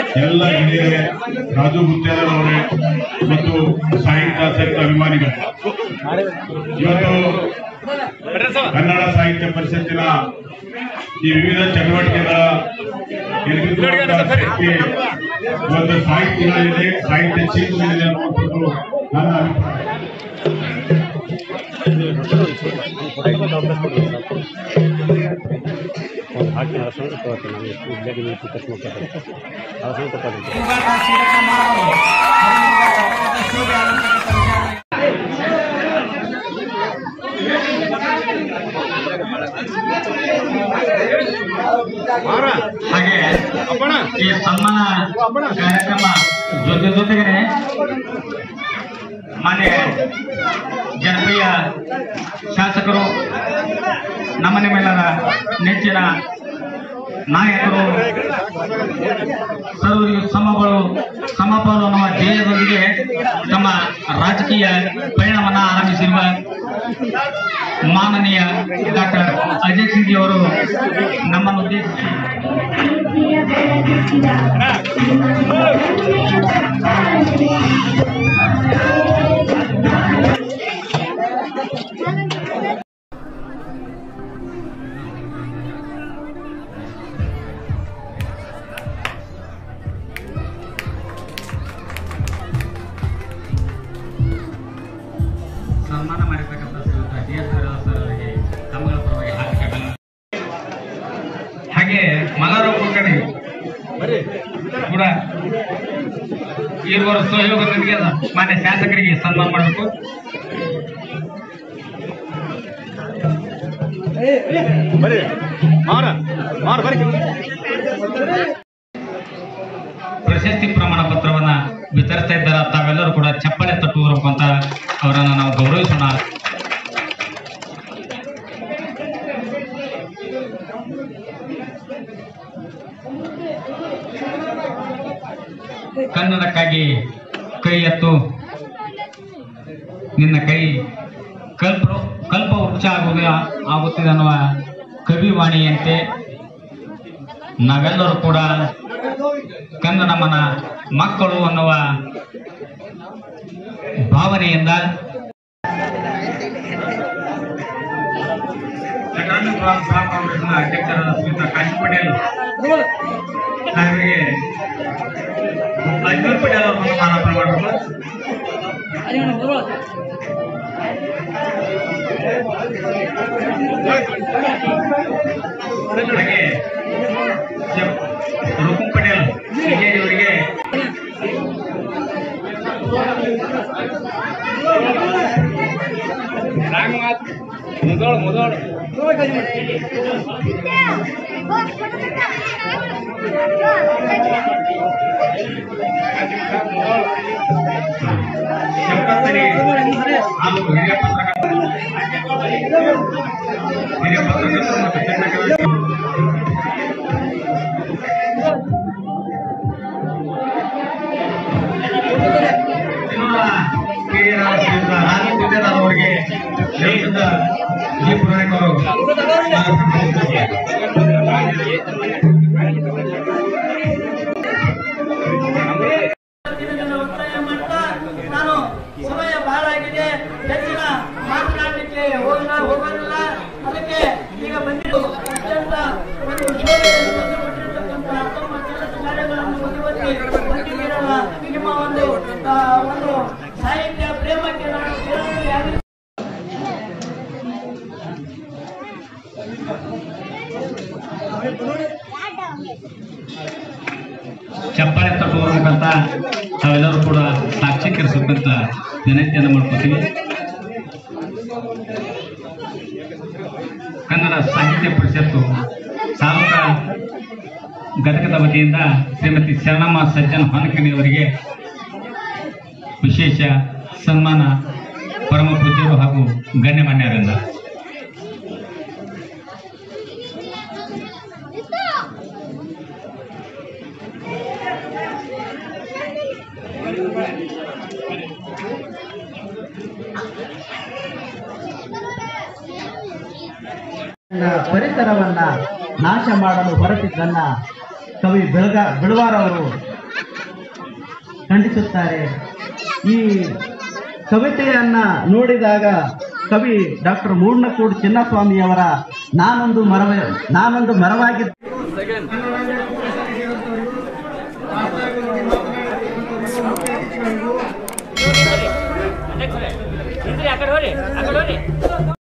ಎಲ್ಲ ಹಿರಿಯರೇ ರಾಜು ಗುತ್ತೇದಾರ್ ಅವರೇ ಮತ್ತು ಸಾಹಿತ್ಯ ಸಹಿತ ಅಭಿಮಾನಿಗಳು ಇವತ್ತು ಕನ್ನಡ ಸಾಹಿತ್ಯ ಪರಿಷತ್ತಿನ ಈ ವಿವಿಧ ಚಟುವಟಿಕೆಗಳ ಎದುರಿಸುವಂತಹ ಶಕ್ತಿ ಇವತ್ತು ಸಾಹಿತ್ಯಗಳಿದೆ ಸಾಹಿತ್ಯ ಚೀಟುಗಳಿದೆ ಅನ್ನುವಂಥದ್ದು ನನ್ನ ಅಭಿಪ್ರಾಯ ಹಾಕ್ತೀನಿ ಆ ಸೌಂಡ್ ತಗೋತೀನಿ ನಾನು ಎಷ್ಟು ಇದ್ದಾಗಿ ನೀವು ಕಟ್ ಮಾಡ್ಕೊತಾರೆ ಆ ಸೌಂಡ್ ತಗೋತೀನಿ ಹಾಗೆ ಈ ಸನ್ಮಾನ ಕಾರ್ಯಕ್ರಮ ಜೊತೆ ಜೊತೆಗೆ ಮಾನ್ಯ ಜನಪ್ರಿಯ ಶಾಸಕರು ನಮ್ಮ ನಿಮ್ಮೆಲ್ಲರ ನೆಚ್ಚಿನ ನಾಯಕರು ಸರ್ವರಿಗೂ ಸಮಗಳು ಸಮಪಾಲು ಅನ್ನುವ ಧ್ಯೇಯದೊಂದಿಗೆ ತಮ್ಮ ರಾಜಕೀಯ ಪಯಣವನ್ನ ಆರಂಭಿಸಿರುವ ಮಾನನೀಯ ಡಾಕ್ಟರ್ ಅಜಯ್ ಸಿಂಗ್ ಅವರು ನಮ್ಮನ್ನು ಉದ್ದೇಶಿಸಿ ಸನ್ಮಾನ ಮಾಡಿರ್ತಕ್ಕಂಥ ಶ್ರೀಯುತ ಡಿ ಎಸ್ ಸರ್ ಅವರಿಗೆ ತಮ್ಮಗಳ ಪರವಾಗಿ ಹಾರ್ದಿಕ ಹಾಗೆ ಮಲರ ಕುಲಕರ್ಣಿ ಕೂಡ ಇರುವರ ಸಹಯೋಗದೊಂದಿಗೆ ಮಾನ್ಯ ಶಾಸಕರಿಗೆ ಸನ್ಮಾನ ಮಾಡಬೇಕು ಬರ್ರಿ ಮಾರ ಮಾರ ಬರ್ರಿ ಪ್ರಶಸ್ತಿ ಪ್ರಮಾಣ ಪತ್ರವನ್ನ ವಿತರಿಸ್ತಾ ಇದ್ದಾರೆ ತಾವೆಲ್ಲರೂ ಕೂಡ ಚಪ್ಪಳೆ ತಟ್ಟುವರು ಅಂತ ಅವರನ್ನ ನಾವು ಗೌರವಿಸೋಣ ಕನ್ನಡಕ್ಕಾಗಿ ಕೈ ಎತ್ತು ನಿನ್ನ ಕೈ ಕಲ್ಪ ಕಲ್ಪ ವೃಕ್ಷ ಆಗುವುದು ಆಗುತ್ತಿದೆ ಅನ್ನುವ ಕವಿವಾಣಿಯಂತೆ ನಾವೆಲ್ಲರೂ ಕೂಡ ಕನ್ನಡ ಮನ ಮಕ್ಕಳು ಅನ್ನುವ ಭಾವನೆಯಿಂದ ಕರ್ನಾಟಕ ಬ್ಲಾಕ್ ಕಾಂಗ್ರೆಸ್ನ ಅಧ್ಯಕ್ಷರಾದ ಶ್ರೀಯುತ ಕಾಶಿ ಪಟೇಲ್ ಸಾಹೇಬರಿಗೆ ಅಜ್ಮೀರ್ ಪಟೇಲ್ ಅವರನ್ನು ಮಾನಾರ್ಪಣೆ ಮಾಡಬೇಕು ಹಾಗೆ ಜ- ರೂಪಂ ಪಟೇಲ್ ಸಿಜೆಡಿ ಅವರಿಗೆ ಮುದೋಳು ಮುದೋಳು ಶಂಕರ್ತರಿ ಹಾಗೂ ಹಿರಿಯ ಪತ್ರಕರ್ತರು ಹಿರಿಯ ಪತ್ರಕರ್ತರು ಮತ್ತು ಚಿತ್ರಕರ್ತರು ಇನ್ನೋರ್ವ ಹಿರಿಯರಾದ ಶ್ರೀಯುತ ರಾಜು ಗುದ್ದೇದಾರ್ ಅವರಿಗೆ ಶ್ರೀಯುತ ಜಿ ಪುರಾಣಿಕ್ ಅವರು ದಿನದಿಂದ ಒತ್ತಾಯ ಮಾಡ್ತಾ ನಾನು ಸಮಯ ಬಹಳ ಆಗಿದೆ ಹೆಚ್ಚಿನ ಮಾತನಾಡಲಿಕ್ಕೆ ಹೋಗಲ್ಲ ಹೋಗೋದಿಲ್ಲ ಅದಕ್ಕೆ ಈಗ ಬಂದಿದ್ದು ಅತ್ಯಂತ ಒಂದು ಶೋಧೆಯನ್ನು ತಂದುಕೊಟ್ಟಿರ್ತಕ್ಕಂಥ ತಮ್ಮ ಕೆಲಸ ಕಾರ್ಯಗಳನ್ನು ಮುಂದುವರಿಸಿ ಬಂದಿದ್ದೀರಲ್ಲ ನಿಮ್ಮ ಒಂದು ಆ, ಒಂದು ಸಾಹಿತ್ಯ ಪ್ರೇಮಕ್ಕೆ ನಾನು ಸೇರಿಯಾಗಿ ಚಪ್ಪಾಳೆ ತಟ್ಟುವ ಮುಖಾಂತ ತಾವೆಲ್ಲರೂ ಕೂಡ ಸಾಕ್ಷೀಕರಿಸಬೇಕಂತ ವಿನಂತಿಯನ್ನು ಮಾಡ್ಕೊತೀವಿ ಕನ್ನಡ ಸಾಹಿತ್ಯ ಪರಿಷತ್ತು ತಾಲೂಕಾ ಘಟಕದ ವತಿಯಿಂದ ಶ್ರೀಮತಿ ಶರಣಮ್ಮ ಸಜ್ಜನ್ ಹೊನಕಣಿ ಅವರಿಗೆ ವಿಶೇಷ ಸನ್ಮಾನ ಪರಮ ಪೂಜ್ಯರು ಹಾಗೂ ಗಣ್ಯಮಾನ್ಯರಿಂದ ನನ್ನ ಪರಿಸರವನ್ನ ನಾಶ ಮಾಡಲು ಹೊರಟಿದ್ದನ್ನ ಕವಿ ಬೆಳಗ ಬೆಳವಾರವರು ಖಂಡಿಸುತ್ತಾರೆ ಈ ಕವಿತೆಯನ್ನ ನೋಡಿದಾಗ ಕವಿ ಡಾಕ್ಟರ್ ಮೂರ್ಣಕೂಡ್ ಚಿನ್ನಸ್ವಾಮಿಯವರ ನಾನೊಂದು ಮರವ ನಾನೊಂದು ಮರವಾಗಿ ಆ ಕಡೆ ಹೋರಿ ಆ ಕಡೆ ಹೋರಿ